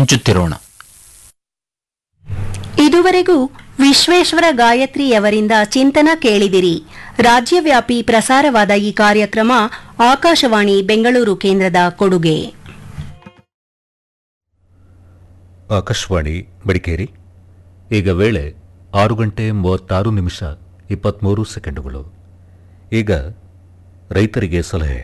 ಹಂಚುತ್ತಿರೋಣ ಇದುವರೆಗೂ ವಿಶ್ವೇಶ್ವರ ಗಾಯತ್ರಿಯವರಿಂದ ಚಿಂತನ ಕೇಳಿದಿರಿ ರಾಜ್ಯವ್ಯಾಪಿ ಪ್ರಸಾರವಾದ ಈ ಕಾರ್ಯಕ್ರಮ ಆಕಾಶವಾಣಿ ಬೆಂಗಳೂರು ಕೇಂದ್ರದ ಕೊಡುಗೆ ಆಕಾಶವಾಣಿ ಮಡಿಕೇರಿ ಈಗ ವೇಳೆ ಆರು ಗಂಟೆ ಮೂವತ್ತಾರು ನಿಮಿಷ ಇಪ್ಪತ್ತ್ಮೂರು ಸೆಕೆಂಡುಗಳು ಈಗ ರೈತರಿಗೆ ಸಲಹೆ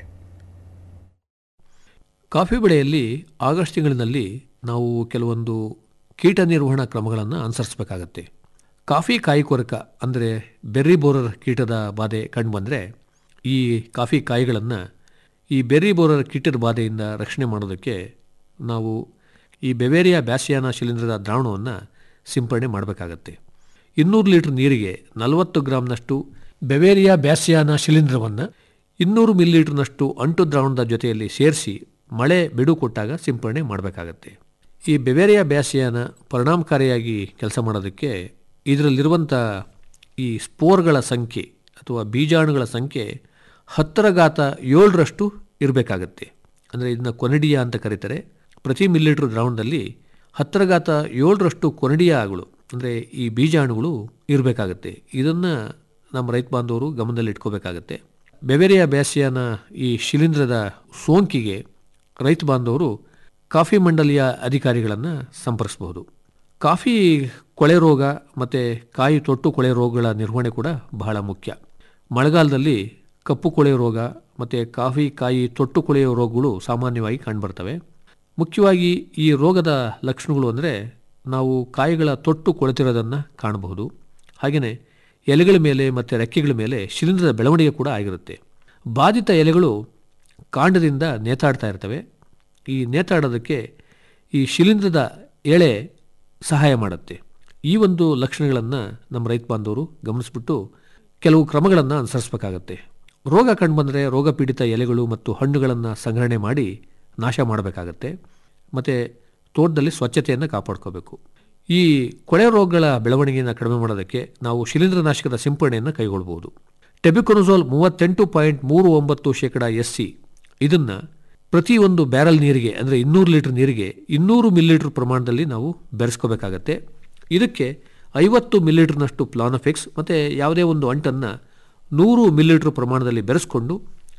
ಕಾಫಿ ಬೆಳೆಯಲ್ಲಿ ಆಗಸ್ಟ್ ತಿಂಗಳಿನಲ್ಲಿ ನಾವು ಕೆಲವೊಂದು ಕೀಟ ನಿರ್ವಹಣಾ ಕ್ರಮಗಳನ್ನು ಅನುಸರಿಸಬೇಕಾಗತ್ತೆ ಕಾಫಿ ಕಾಯಿ ಕೊರಕ ಅಂದರೆ ಬೆರ್ರಿ ಬೋರರ್ ಕೀಟದ ಬಾಧೆ ಕಂಡುಬಂದರೆ ಈ ಕಾಫಿ ಕಾಯಿಗಳನ್ನು ಈ ಬೆರ್ರಿ ಬೋರರ್ ಕೀಟದ ಬಾಧೆಯಿಂದ ರಕ್ಷಣೆ ಮಾಡೋದಕ್ಕೆ ನಾವು ಈ ಬೆವೇರಿಯಾ ಬ್ಯಾಸಿಯಾನ ಶಿಲೀಂಧ್ರದ ದ್ರಾವಣವನ್ನು ಸಿಂಪಡಣೆ ಮಾಡಬೇಕಾಗತ್ತೆ ಇನ್ನೂರು ಲೀಟರ್ ನೀರಿಗೆ ನಲವತ್ತು ಗ್ರಾಂನಷ್ಟು ಬೆವೇರಿಯಾ ಬ್ಯಾಸಿಯಾನ ಶಿಲೀಂಧ್ರವನ್ನು ಇನ್ನೂರು ಮಿಲಿಲೀಟರ್ನಷ್ಟು ಅಂಟು ದ್ರಾವಣದ ಜೊತೆಯಲ್ಲಿ ಸೇರಿಸಿ ಮಳೆ ಬಿಡು ಕೊಟ್ಟಾಗ ಸಿಂಪಡಣೆ ಮಾಡಬೇಕಾಗತ್ತೆ ಈ ಬೆವೇರಿಯಾ ಬ್ಯಾಸಿಯಾನ ಪರಿಣಾಮಕಾರಿಯಾಗಿ ಕೆಲಸ ಮಾಡೋದಕ್ಕೆ ಇದರಲ್ಲಿರುವಂಥ ಈ ಸ್ಪೋರ್ಗಳ ಸಂಖ್ಯೆ ಅಥವಾ ಬೀಜಾಣುಗಳ ಸಂಖ್ಯೆ ಹತ್ತರ ಘಾತ ಏಳರಷ್ಟು ಇರಬೇಕಾಗತ್ತೆ ಅಂದರೆ ಇದನ್ನ ಕೊನಡಿಯಾ ಅಂತ ಕರೀತಾರೆ ಪ್ರತಿ ಮಿಲಿಲೀಟರ್ ದ್ರಾವಣದಲ್ಲಿ ಹತ್ತರ ಘಾತ ಏಳರಷ್ಟು ಕೊನಡಿಯಾಗಳು ಅಂದರೆ ಈ ಬೀಜಾಣುಗಳು ಇರಬೇಕಾಗತ್ತೆ ಇದನ್ನು ನಮ್ಮ ರೈತ ಬಾಂಧವರು ಗಮನದಲ್ಲಿ ಇಟ್ಕೋಬೇಕಾಗತ್ತೆ ಬೆವೆರಿಯಾ ಬ್ಯಾಸಿಯಾನ ಈ ಶಿಲೀಂಧ್ರದ ಸೋಂಕಿಗೆ ರೈತ ಬಾಂಧವರು ಕಾಫಿ ಮಂಡಳಿಯ ಅಧಿಕಾರಿಗಳನ್ನು ಸಂಪರ್ಕಿಸಬಹುದು ಕಾಫಿ ಕೊಳೆ ರೋಗ ಮತ್ತು ಕಾಯಿ ತೊಟ್ಟು ಕೊಳೆ ರೋಗಗಳ ನಿರ್ವಹಣೆ ಕೂಡ ಬಹಳ ಮುಖ್ಯ ಮಳೆಗಾಲದಲ್ಲಿ ಕಪ್ಪು ಕೊಳೆ ರೋಗ ಮತ್ತು ಕಾಫಿ ಕಾಯಿ ತೊಟ್ಟು ಕೊಳೆಯೋ ರೋಗಗಳು ಸಾಮಾನ್ಯವಾಗಿ ಕಂಡುಬರ್ತವೆ ಮುಖ್ಯವಾಗಿ ಈ ರೋಗದ ಲಕ್ಷಣಗಳು ಅಂದರೆ ನಾವು ಕಾಯಿಗಳ ತೊಟ್ಟು ಕೊಳೆತಿರೋದನ್ನು ಕಾಣಬಹುದು ಹಾಗೆಯೇ ಎಲೆಗಳ ಮೇಲೆ ಮತ್ತು ರೆಕ್ಕೆಗಳ ಮೇಲೆ ಶಿಲೀಂಧ್ರದ ಬೆಳವಣಿಗೆ ಕೂಡ ಆಗಿರುತ್ತೆ ಬಾಧಿತ ಎಲೆಗಳು ಕಾಂಡದಿಂದ ನೇತಾಡ್ತಾ ಇರ್ತವೆ ಈ ನೇತಾಡೋದಕ್ಕೆ ಈ ಶಿಲೀಂಧ್ರದ ಎಳೆ ಸಹಾಯ ಮಾಡುತ್ತೆ ಈ ಒಂದು ಲಕ್ಷಣಗಳನ್ನು ನಮ್ಮ ರೈತ ಬಾಂಧವರು ಗಮನಿಸ್ಬಿಟ್ಟು ಕೆಲವು ಕ್ರಮಗಳನ್ನು ಅನುಸರಿಸಬೇಕಾಗತ್ತೆ ರೋಗ ಕಂಡುಬಂದರೆ ರೋಗ ಪೀಡಿತ ಎಲೆಗಳು ಮತ್ತು ಹಣ್ಣುಗಳನ್ನು ಸಂಗ್ರಹಣೆ ಮಾಡಿ ನಾಶ ಮಾಡಬೇಕಾಗತ್ತೆ ಮತ್ತು ತೋಟದಲ್ಲಿ ಸ್ವಚ್ಛತೆಯನ್ನು ಕಾಪಾಡ್ಕೋಬೇಕು ಈ ಕೊಳೆ ರೋಗಗಳ ಬೆಳವಣಿಗೆಯನ್ನು ಕಡಿಮೆ ಮಾಡೋದಕ್ಕೆ ನಾವು ಶಿಲೀಂಧ್ರನಾಶಕದ ಸಿಂಪಡಣೆಯನ್ನು ಕೈಗೊಳ್ಬೋದು ಟೆಬಿಕೊನಜೋಲ್ ಮೂವತ್ತೆಂಟು ಪಾಯಿಂಟ್ ಮೂರು ಒಂಬತ್ತು ಶೇಕಡ ಎಸ್ ಸಿ ಇದನ್ನು ಪ್ರತಿಯೊಂದು ಬ್ಯಾರಲ್ ನೀರಿಗೆ ಅಂದರೆ ಇನ್ನೂರು ಲೀಟರ್ ನೀರಿಗೆ ಇನ್ನೂರು ಮಿಲಿಲೀಟರ್ ಪ್ರಮಾಣದಲ್ಲಿ ನಾವು ಬೆರೆಸ್ಕೋಬೇಕಾಗತ್ತೆ ಇದಕ್ಕೆ ಐವತ್ತು ಮಿಲಿಲೀಟರ್ನಷ್ಟು ಪ್ಲಾನಫಿಕ್ಸ್ ಮತ್ತು ಯಾವುದೇ ಒಂದು ಅಂಟನ್ನು ನೂರು ಮಿಲಿಲೀಟರ್ ಪ್ರಮಾಣದಲ್ಲಿ ಬೆರೆಸ್ಕೊಂಡು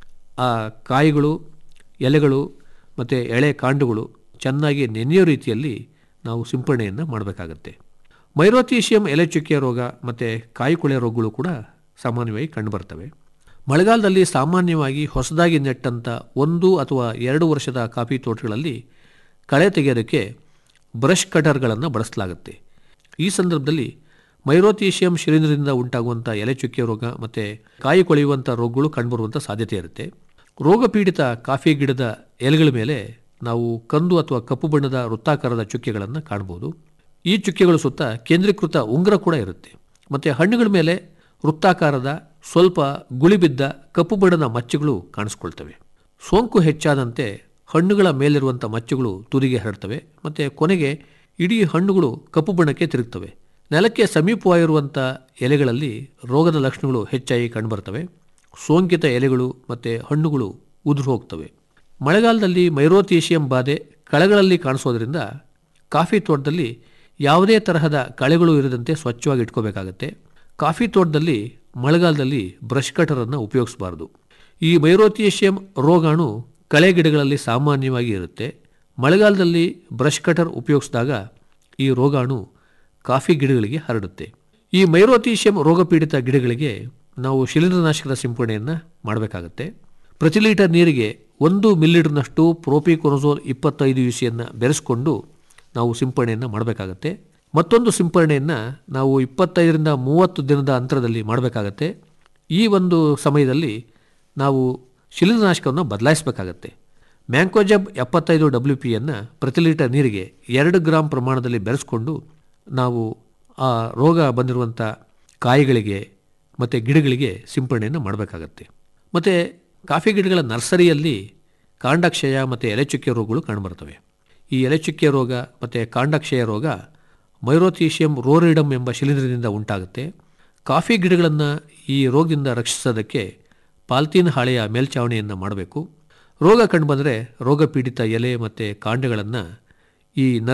ಆ ಕಾಯಿಗಳು ಎಲೆಗಳು ಮತ್ತು ಎಳೆ ಕಾಂಡಗಳು ಚೆನ್ನಾಗಿ ನೆನೆಯೋ ರೀತಿಯಲ್ಲಿ ನಾವು ಸಿಂಪಡಣೆಯನ್ನು ಮಾಡಬೇಕಾಗತ್ತೆ ಮೈರೋಥೀಶಿಯಂ ಎಲೆ ಚುಕ್ಕಿಯ ರೋಗ ಮತ್ತು ಕಾಯಿಕೊಳೆ ರೋಗಗಳು ಕೂಡ ಸಾಮಾನ್ಯವಾಗಿ ಕಂಡುಬರ್ತವೆ ಮಳೆಗಾಲದಲ್ಲಿ ಸಾಮಾನ್ಯವಾಗಿ ಹೊಸದಾಗಿ ನೆಟ್ಟಂಥ ಒಂದು ಅಥವಾ ಎರಡು ವರ್ಷದ ಕಾಫಿ ತೋಟಗಳಲ್ಲಿ ಕಳೆ ತೆಗೆಯೋದಕ್ಕೆ ಬ್ರಷ್ ಕಟರ್ಗಳನ್ನು ಬಳಸಲಾಗುತ್ತೆ ಈ ಸಂದರ್ಭದಲ್ಲಿ ಮೈರೋಥೀಶಿಯಂ ಶಿಲೀಂಧ್ರದಿಂದ ಉಂಟಾಗುವಂಥ ಎಲೆ ಚುಕ್ಕೆ ರೋಗ ಮತ್ತು ಕಾಯಿ ಕೊಳೆಯುವಂಥ ರೋಗಗಳು ಕಂಡುಬರುವಂಥ ಸಾಧ್ಯತೆ ಇರುತ್ತೆ ರೋಗ ಪೀಡಿತ ಕಾಫಿ ಗಿಡದ ಎಲೆಗಳ ಮೇಲೆ ನಾವು ಕಂದು ಅಥವಾ ಕಪ್ಪು ಬಣ್ಣದ ವೃತ್ತಾಕಾರದ ಚುಕ್ಕೆಗಳನ್ನು ಕಾಣಬಹುದು ಈ ಚುಕ್ಕೆಗಳು ಸುತ್ತ ಕೇಂದ್ರೀಕೃತ ಉಂಗುರ ಕೂಡ ಇರುತ್ತೆ ಮತ್ತು ಹಣ್ಣುಗಳ ಮೇಲೆ ವೃತ್ತಾಕಾರದ ಸ್ವಲ್ಪ ಗುಳಿಬಿದ್ದ ಕಪ್ಪು ಬಣ್ಣದ ಮಚ್ಚೆಗಳು ಕಾಣಿಸ್ಕೊಳ್ತವೆ ಸೋಂಕು ಹೆಚ್ಚಾದಂತೆ ಹಣ್ಣುಗಳ ಮೇಲಿರುವಂಥ ಮಚ್ಚೆಗಳು ತುದಿಗೆ ಹರಡ್ತವೆ ಮತ್ತು ಕೊನೆಗೆ ಇಡೀ ಹಣ್ಣುಗಳು ಕಪ್ಪು ಬಣ್ಣಕ್ಕೆ ತಿರುಗ್ತವೆ ನೆಲಕ್ಕೆ ಸಮೀಪವಾಗಿರುವಂಥ ಎಲೆಗಳಲ್ಲಿ ರೋಗದ ಲಕ್ಷಣಗಳು ಹೆಚ್ಚಾಗಿ ಕಂಡುಬರ್ತವೆ ಸೋಂಕಿತ ಎಲೆಗಳು ಮತ್ತು ಹಣ್ಣುಗಳು ಉದುರು ಹೋಗ್ತವೆ ಮಳೆಗಾಲದಲ್ಲಿ ಮೈರೋಥೀಶಿಯಂ ಬಾಧೆ ಕಳೆಗಳಲ್ಲಿ ಕಾಣಿಸೋದ್ರಿಂದ ಕಾಫಿ ತೋಟದಲ್ಲಿ ಯಾವುದೇ ತರಹದ ಕಳೆಗಳು ಇರದಂತೆ ಸ್ವಚ್ಛವಾಗಿ ಇಟ್ಕೋಬೇಕಾಗತ್ತೆ ಕಾಫಿ ತೋಟದಲ್ಲಿ ಮಳೆಗಾಲದಲ್ಲಿ ಬ್ರಷ್ ಕಟರನ್ನು ಉಪಯೋಗಿಸಬಾರ್ದು ಈ ಮೈರೋಥಿಯೇಷಿಯಂ ರೋಗಾಣು ಕಳೆ ಗಿಡಗಳಲ್ಲಿ ಸಾಮಾನ್ಯವಾಗಿ ಇರುತ್ತೆ ಮಳೆಗಾಲದಲ್ಲಿ ಬ್ರಷ್ ಕಟರ್ ಉಪಯೋಗಿಸಿದಾಗ ಈ ರೋಗಾಣು ಕಾಫಿ ಗಿಡಗಳಿಗೆ ಹರಡುತ್ತೆ ಈ ಮೈರೋಥೀಶಿಯಂ ರೋಗಪೀಡಿತ ಗಿಡಗಳಿಗೆ ನಾವು ಶಿಲೀಂಧ್ರನಾಶಕದ ಸಿಂಪಡಣೆಯನ್ನು ಮಾಡಬೇಕಾಗತ್ತೆ ಪ್ರತಿ ಲೀಟರ್ ನೀರಿಗೆ ಒಂದು ಮಿಲಿಲೀಟರ್ನಷ್ಟು ಪ್ರೋಪಿಕೊನಜೋಲ್ ಇಪ್ಪತ್ತೈದು ಯು ಸಿಯನ್ನು ಬೆರೆಸ್ಕೊಂಡು ನಾವು ಸಿಂಪಡಣೆಯನ್ನು ಮಾಡಬೇಕಾಗತ್ತೆ ಮತ್ತೊಂದು ಸಿಂಪಡಣೆಯನ್ನು ನಾವು ಇಪ್ಪತ್ತೈದರಿಂದ ಮೂವತ್ತು ದಿನದ ಅಂತರದಲ್ಲಿ ಮಾಡಬೇಕಾಗತ್ತೆ ಈ ಒಂದು ಸಮಯದಲ್ಲಿ ನಾವು ಶಿಲೀಂಧ್ರನಾಶಕವನ್ನು ಬದಲಾಯಿಸಬೇಕಾಗತ್ತೆ ಮ್ಯಾಂಕೋಜಬ್ ಎಪ್ಪತ್ತೈದು ಡಬ್ಲ್ಯೂ ಪಿಯನ್ನು ಪ್ರತಿ ಲೀಟರ್ ನೀರಿಗೆ ಎರಡು ಗ್ರಾಂ ಪ್ರಮಾಣದಲ್ಲಿ ಬೆರೆಸ್ಕೊಂಡು ನಾವು ಆ ರೋಗ ಬಂದಿರುವಂಥ ಕಾಯಿಗಳಿಗೆ ಮತ್ತು ಗಿಡಗಳಿಗೆ ಸಿಂಪಡಣೆಯನ್ನು ಮಾಡಬೇಕಾಗತ್ತೆ ಮತ್ತು ಕಾಫಿ ಗಿಡಗಳ ನರ್ಸರಿಯಲ್ಲಿ ಕಾಂಡಕ್ಷಯ ಮತ್ತು ಎಲೆಚುಕ್ಕೆ ರೋಗಗಳು ಕಂಡುಬರ್ತವೆ ಈ ಎಲೆಚುಕ್ಕೆ ರೋಗ ಮತ್ತು ಕಾಂಡಕ್ಷಯ ರೋಗ ಮೈರೋಥೀಶಿಯಂ ರೋರಿಡಮ್ ಎಂಬ ಶಿಲೀಂಧ್ರದಿಂದ ಉಂಟಾಗುತ್ತೆ ಕಾಫಿ ಗಿಡಗಳನ್ನು ಈ ರೋಗದಿಂದ ರಕ್ಷಿಸೋದಕ್ಕೆ ಪಾಲ್ತೀನ್ ಹಾಳೆಯ ಮೇಲ್ಚಾವಣಿಯನ್ನು ಮಾಡಬೇಕು ರೋಗ ಕಂಡುಬಂದರೆ ರೋಗ ಪೀಡಿತ ಎಲೆ ಮತ್ತು ಕಾಂಡಗಳನ್ನು ಈ